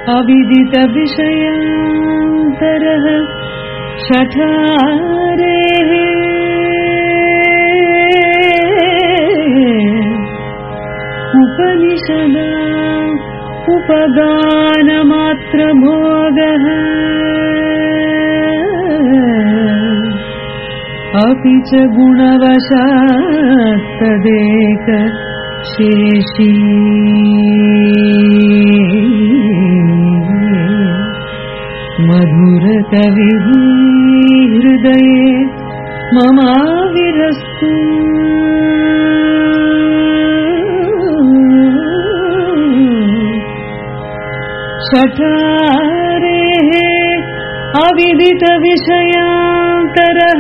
अविदितविषयान्तरः शठारेः उपनिषदा उपगानमात्रभोगः अपि च गुणवशात्तदेक शेषी मधुरकविः हृदये ममाविरस्तु शठारेः अविदितविषयान्तरः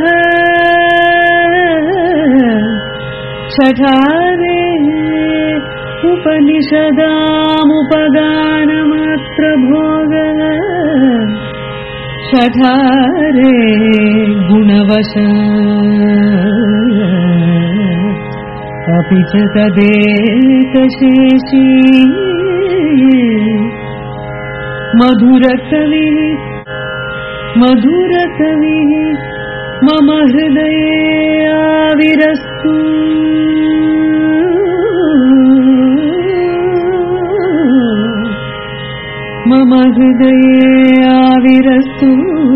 शठारे उपनिषदामुपगानमात्रभोगः शठारे गुणवश अपि च तदेकशेषी मधुरकविः मधुरकविः मम हृदये आविरस्तु मम हृदये आविरस्तु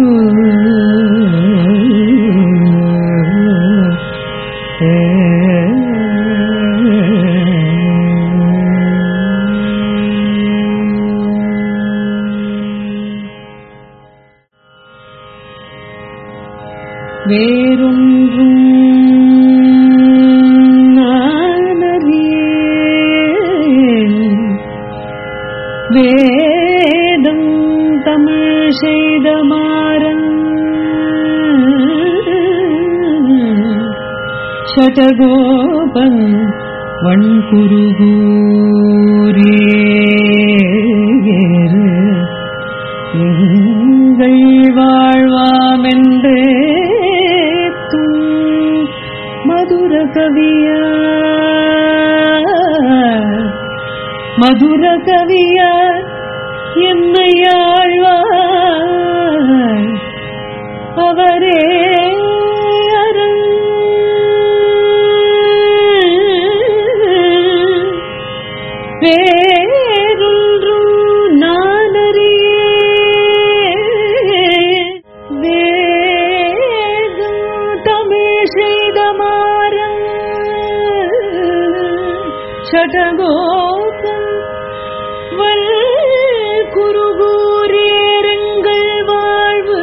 வேறொன்றும் நானறியேன். வேதம் தமிழ் செய்த மாறன் சடகோபன் வன்குருகூரேறு எங்கள் வாழ்வாமென்று மதுர கவியா மதுர கவியா என்னை ஆழ்வார் அவரே அரண். வேறொன்றும் நானறியேன். வேதம் தமிழ் செய்த மாறன் சடகோபம் வல் குருகூரேருங்கள் வாழ்வு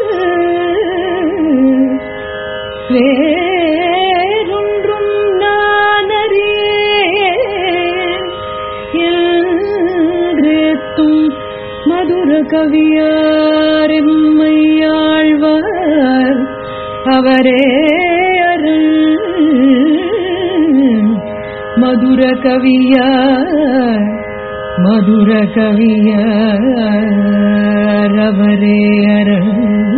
வேறொன்றும் நான் அறியேன் என்றேத்தும் மதுர கவியாரெம்மையாழ்வார் அவரே அருள் மதுர கவியார் மதுர கவியார் அவரே அருள்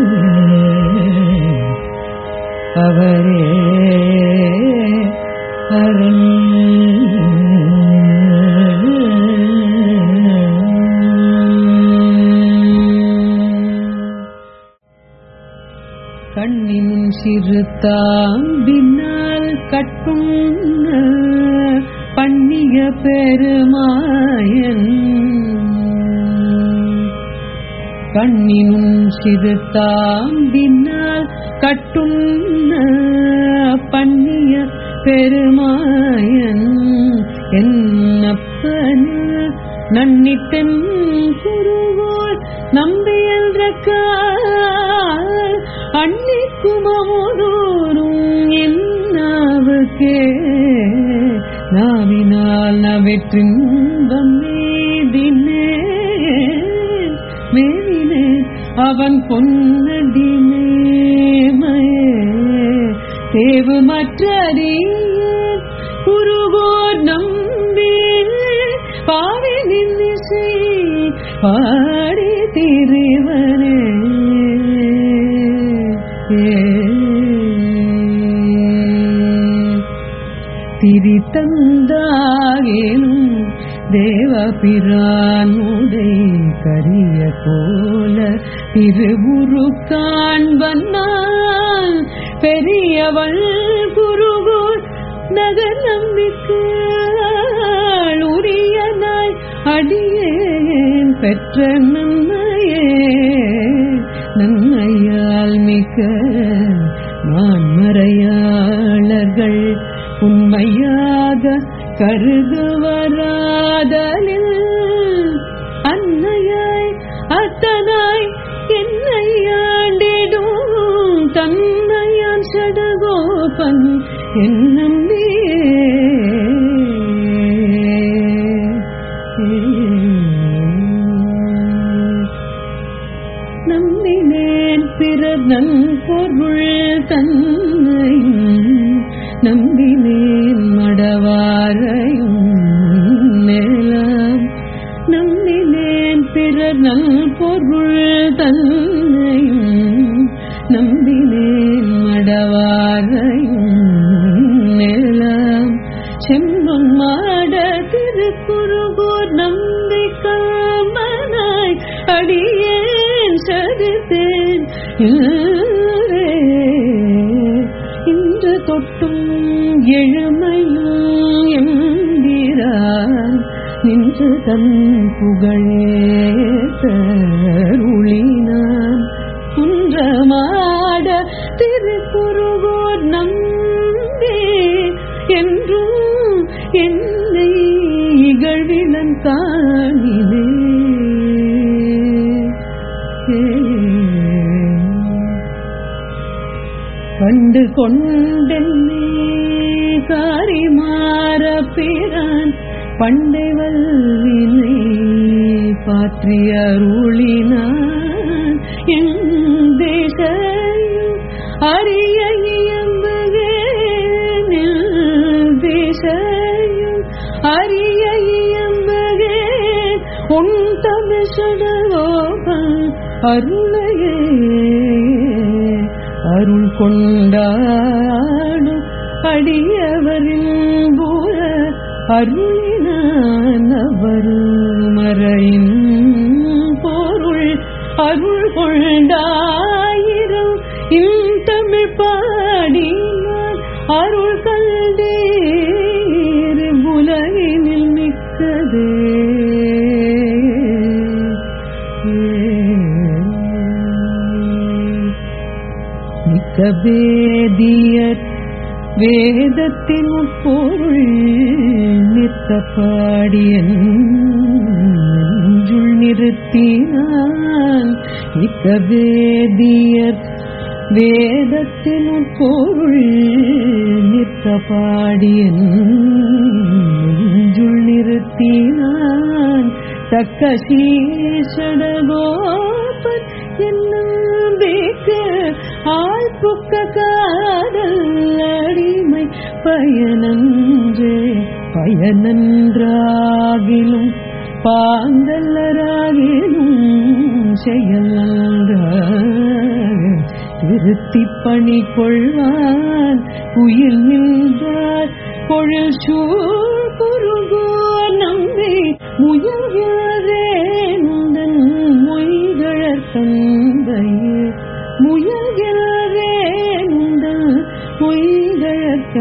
அவரே அருள் கண்ணின் சிறுத்தாம்பினால் கட்டும் பண்ணிய பெருமாயன் கண்ணினும் சிறுத்தாம்பினால் கட்டும் பண்ணிய பெருமாயன் என்னப்பன் நன்னித்தென் குருவோர் நம்பியன்ற கால் அன்னிக்குமோதோறும் என்னாவுக்கே நாவினால் நவற்றின்பம் மேதினே மேவினே அவன் பொன்னடி மேமையே தேவு மற்றறிய குருகோர் நம்பி பாவி நின்னிசை பாடி திரிவனே திரித்தந்தாகேனும் தேவபிரானுடை கரிய கோல திருவுரு காண்பன்னான் பெரியவள் குருகூர் நகர் நம்பிக்கையாள் உரியனாய் அடியேன் பெற்ற நன்மையே நன்மையால் மிக்க மான்மறையாளர்கள் உண்மையாக கருதுவராதலில் அன்னையாய் அத்தனாய் என்னை ஆண்டிடும் தன்னையான் சடகோபன் என் நம்பினேன் பிறர் நன் பொருள் தன்னையும் நம்பினேன் மடவாரையும் மேலாம் நம்பினேன் பிறர் நல் பொருள் தன்னையும் நம்பினேன் மடவாரையும் மேலாம் செம்பொன் மாட திருக்குறுகூர் நம்பி காமனாய் அடியேன் சதித்தேன் இன்று தொட்டும் எழுமையும் எம்பிரான் நின்று தன் புகழேருளினான் குன்றமாட திருக்குறுகோர் நம்பி என்றும் என்னை இகழ்விலன் தானிலே கண்டு கொண்டென்னே காரி மாற பிறான் பண்டை வல்வினை பாற்றி அருளினான் என் தேசையும் அரிய இயம்புகேன் தேசையும் அரிய இயம்புகேன் உன் தமிழ் சுடகோபம் அருளையே அருள் கொண்டாடும் அடியவரின் பூர அருளினவர் மறையின் பொருள் அருள் கொண்டாயிரம் இந்தமிழ் பாடினார் அருள் கண்டேர் உலகினில் மிக்கதே மிக்க வேதியர் வேதத்தின் உட்பொருள் நிற்க பாடியன் நெஞ்சுள் நிறுத்தினான் மிக்க வேதியர் வேதத்தின் உட்பொருள் நிற்க பாடியன் நெஞ்சுள் நிறுத்தினான் தக்க சீசடகோபன் என்னும் பேக்க ஆழ்புக்க காதல் அடிமை பயனன்றே பயனன்றாகிலும் பாங்கல்லராகிலும் செயல் திருத்தி பணி கொள்வான் உயிர் நின்றார் பொழில் சூழ் குறுகோ நம்பி முயல்கிறேன் மொய்கழற் தந்தையே முயல்கிறேன் மொய்கழற்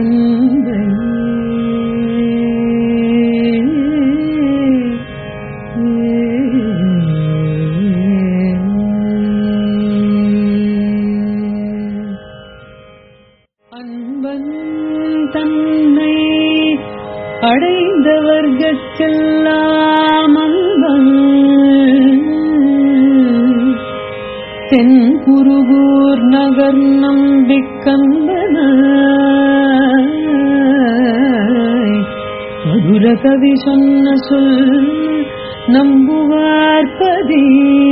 தந்தையே அன்பன் தன்னை அடைந்தவர்கெல்லாம் அன்பன் தென் குருகூர் நகர் நம்பிக்கந்தன மதுர கவி சொன்ன சொல் நம்புவார்பதி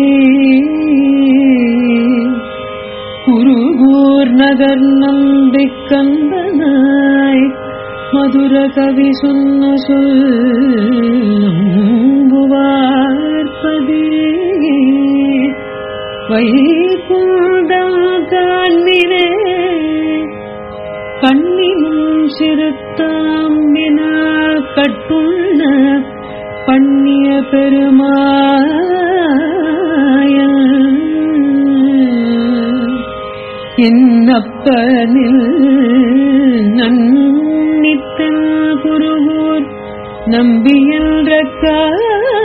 குருகூர் நகர் நம்பிக்கந்தனாய் மதுர கவி சொன்ன சொல்லுவார்பதி வைகுண்டம் காண்பினே கண்ணினும் சிறுத்தாம்பினா கட்டுள்ள பெருமாயன் என்னப்பனில் நன்னித்தன் குருகூர் நம்பியன்ற